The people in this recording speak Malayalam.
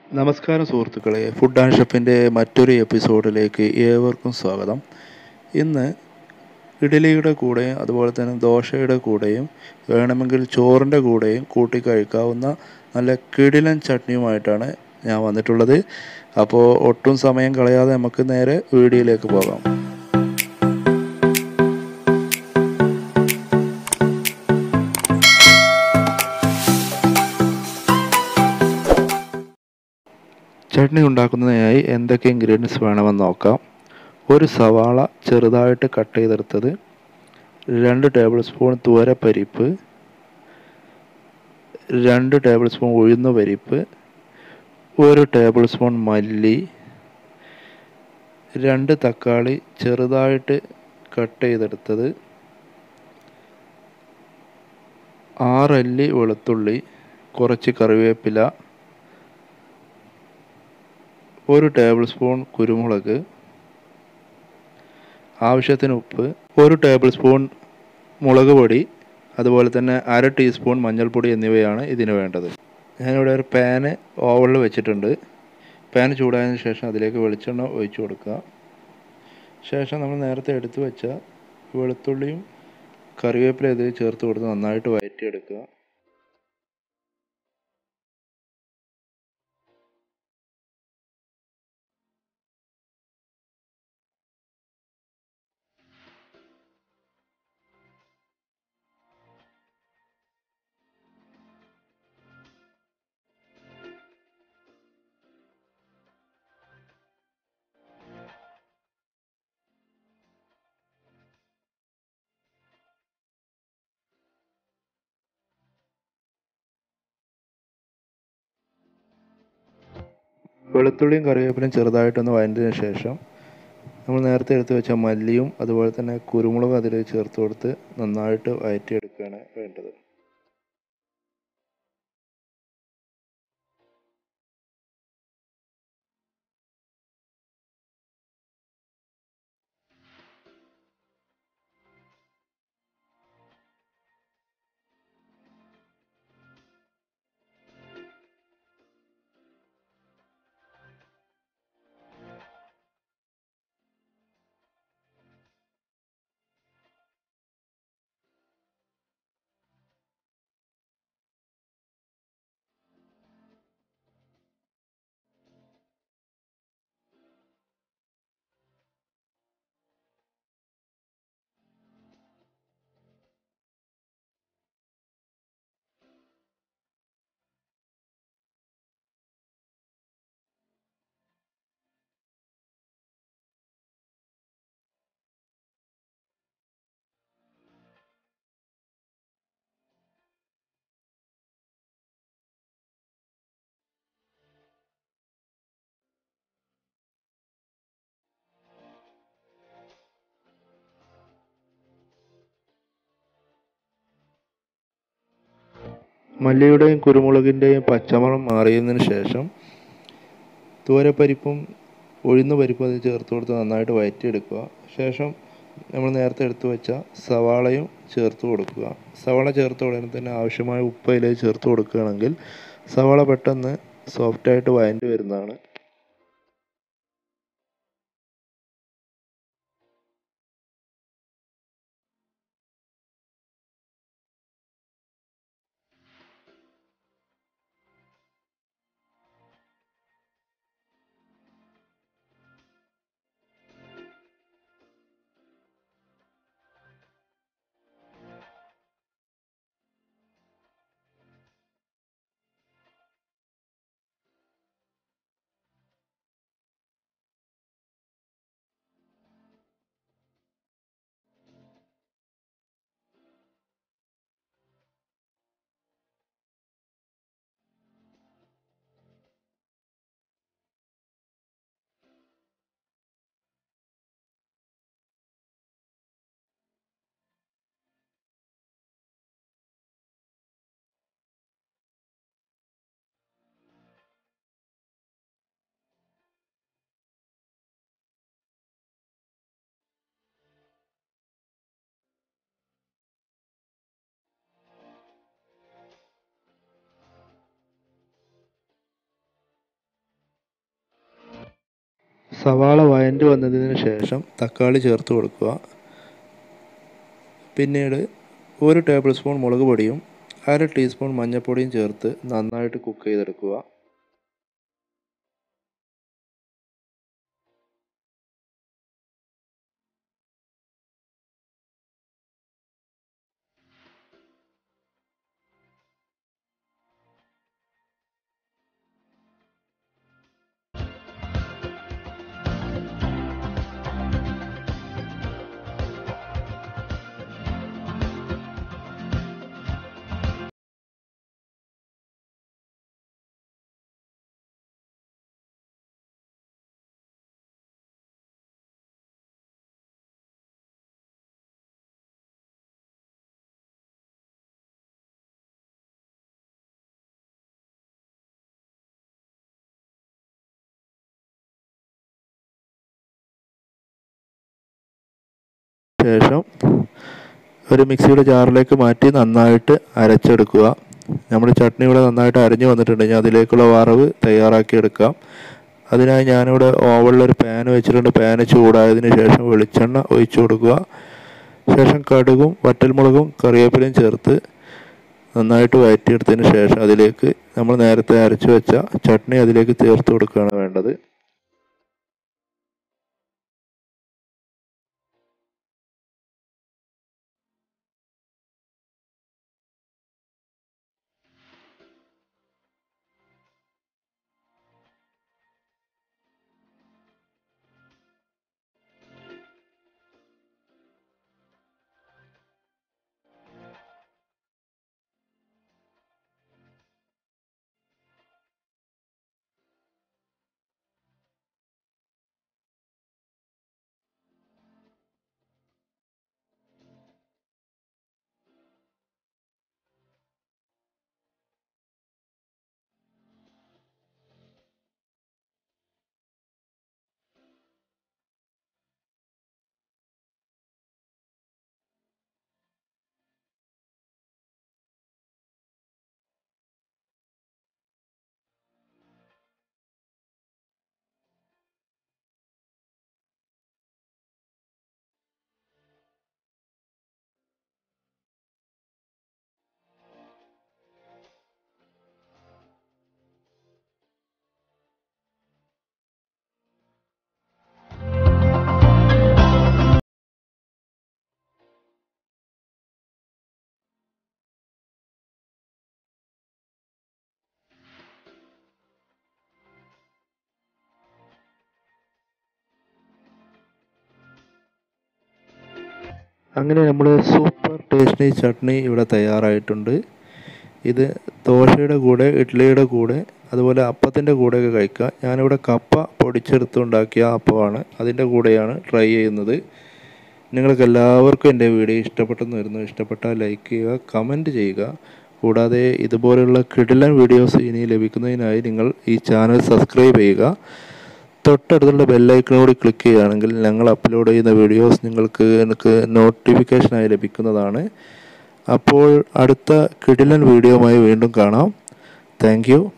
നമസ്കാരം സുഹൃത്തുക്കളെ ഫുഡ് ആൻഡ് ഷെഫിൻ്റെ മറ്റൊരു എപ്പിസോഡിലേക്ക് ഏവർക്കും സ്വാഗതം ഇന്ന് ഇഡലിയുടെ കൂടെയും അതുപോലെ തന്നെ ദോശയുടെ കൂടെയും വേണമെങ്കിൽ ചോറിൻ്റെ കൂടെയും കൂട്ടി കഴിക്കാവുന്ന നല്ല കിടിലൻ ചട്നിയുമായിട്ടാണ് ഞാൻ വന്നിട്ടുള്ളത് അപ്പോൾ ഒട്ടും സമയം കളയാതെ നമുക്ക് നേരെ വീഡിയോയിലേക്ക് പോകാം ചട്നി ഉണ്ടാക്കുന്നതിനായി എന്തൊക്കെ ഇൻഗ്രീഡിയൻസ് വേണമെന്ന് നോക്കാം ഒരു സവാള ചെറുതായിട്ട് കട്ട് ചെയ്തെടുത്തത് രണ്ട് ടേബിൾ സ്പൂൺ തുവരപ്പരിപ്പ് രണ്ട് ടേബിൾ സ്പൂൺ ഉഴുന്ന പരിപ്പ് ഒരു ടേബിൾ സ്പൂൺ മല്ലി രണ്ട് തക്കാളി ചെറുതായിട്ട് കട്ട് ചെയ്തെടുത്തത് ആറല്ലി വെളുത്തുള്ളി കുറച്ച് കറിവേപ്പില ഒരു ടേബിൾ സ്പൂൺ കുരുമുളക് ആവശ്യത്തിന് ഉപ്പ് ഒരു ടേബിൾ സ്പൂൺ മുളക് പൊടി അതുപോലെ തന്നെ അര ടീസ്പൂൺ മഞ്ഞൾപ്പൊടി എന്നിവയാണ് ഇതിന് വേണ്ടത് ഞാനിവിടെ ഒരു പാന് ഓവനിൽ വെച്ചിട്ടുണ്ട് പാൻ ചൂടായതിനു ശേഷം അതിലേക്ക് വെളിച്ചെണ്ണ ഒഴിച്ചു കൊടുക്കുക ശേഷം നമ്മൾ നേരത്തെ എടുത്തു വെച്ച വെളുത്തുള്ളിയും കറിവേപ്പില ഇതിൽ ചേർത്ത് കൊടുത്ത് നന്നായിട്ട് വഴറ്റിയെടുക്കുക വെളുത്തുള്ളിയും കറിവേപ്പിലയും ചെറുതായിട്ടൊന്ന് വഴഞ്ഞതിന് ശേഷം നമ്മൾ നേരത്തെ എടുത്ത് വെച്ച മല്ലിയും അതുപോലെ തന്നെ കുരുമുളകും അതിൽ ചേർത്ത് കൊടുത്ത് നന്നായിട്ട് വഴറ്റിയെടുക്കുകയാണ് വേണ്ടത് മല്ലിയുടെയും കുരുമുളകിൻ്റെയും പച്ചമണം മാറിയതിന് ശേഷം തൂരപ്പരിപ്പും ഉഴുന്ന പരിപ്പും അതിൽ ചേർത്ത് കൊടുത്ത് നന്നായിട്ട് വഴറ്റിയെടുക്കുക ശേഷം നമ്മൾ നേരത്തെ എടുത്തു വെച്ച സവാളയും ചേർത്ത് കൊടുക്കുക സവാള ചേർത്ത ഉടനെ തന്നെ ആവശ്യമായ ഉപ്പ് അതിലേക്ക് ചേർത്ത് കൊടുക്കുകയാണെങ്കിൽ സവാള പെട്ടെന്ന് സോഫ്റ്റായിട്ട് വഴണ്ടി വരുന്നതാണ് സവാള വഴണ്ട് വന്നതിന് ശേഷം തക്കാളി ചേർത്ത് കൊടുക്കുക പിന്നീട് ഒരു ടേബിൾ സ്പൂൺ മുളക് പൊടിയും അര ടീസ്പൂൺ മഞ്ഞൾപ്പൊടിയും ചേർത്ത് നന്നായിട്ട് കുക്ക് ചെയ്തെടുക്കുക ശേഷം ഒരു മിക്സിയുടെ ജാറിലേക്ക് മാറ്റി നന്നായിട്ട് അരച്ചെടുക്കുക നമ്മുടെ ചട്നി ഇവിടെ നന്നായിട്ട് അരഞ്ഞു വന്നിട്ടുണ്ടെങ്കിൽ അതിലേക്കുള്ള വറവ് തയ്യാറാക്കി എടുക്കാം അതിനായി ഞാനിവിടെ ഓവനിലൊരു പാൻ വെച്ചിട്ടുണ്ട് പാന് ചൂടായതിന് ശേഷം വെളിച്ചെണ്ണ ഒഴിച്ചു കൊടുക്കുക ശേഷം കടുകും വറ്റൽമുളകും കറിവേപ്പിലയും ചേർത്ത് നന്നായിട്ട് വഴറ്റിയെടുത്തതിന് ശേഷം അതിലേക്ക് നമ്മൾ നേരത്തെ അരച്ചു വെച്ച ചട്നി അതിലേക്ക് ചേർത്ത് കൊടുക്കുകയാണ് വേണ്ടത് അങ്ങനെ നമ്മുടെ സൂപ്പർ ടേസ്റ്റി ചട്നി ഇവിടെ തയ്യാറായിട്ടുണ്ട് ഇത് ദോശയുടെ കൂടെ ഇഡ്ഡലിയുടെ കൂടെ അതുപോലെ അപ്പത്തിൻ്റെ കൂടെയൊക്കെ കഴിക്കുക ഞാനിവിടെ കപ്പ പൊടിച്ചെടുത്തുണ്ടാക്കിയ അപ്പമാണ് അതിൻ്റെ കൂടെയാണ് ട്രൈ ചെയ്യുന്നത് നിങ്ങൾക്ക് എല്ലാവർക്കും എൻ്റെ വീഡിയോ ഇഷ്ടപ്പെട്ടെന്ന് വരുന്നു ഇഷ്ടപ്പെട്ടാൽ ലൈക്ക് ചെയ്യുക കമൻറ്റ് ചെയ്യുക കൂടാതെ ഇതുപോലുള്ള കിടിലൻ വീഡിയോസ് ഇനി ലഭിക്കുന്നതിനായി നിങ്ങൾ ഈ ചാനൽ സബ്സ്ക്രൈബ് ചെയ്യുക തൊട്ടടുത്തുള്ള ബെല്ലൈക്കണോട് ക്ലിക്ക് ചെയ്യുകയാണെങ്കിൽ ഞങ്ങൾ അപ്ലോഡ് ചെയ്യുന്ന വീഡിയോസ് നിങ്ങൾക്ക് എനിക്ക് നോട്ടിഫിക്കേഷനായി ലഭിക്കുന്നതാണ് അപ്പോൾ അടുത്ത കിടിലൻ വീഡിയോയുമായി വീണ്ടും കാണാം താങ്ക്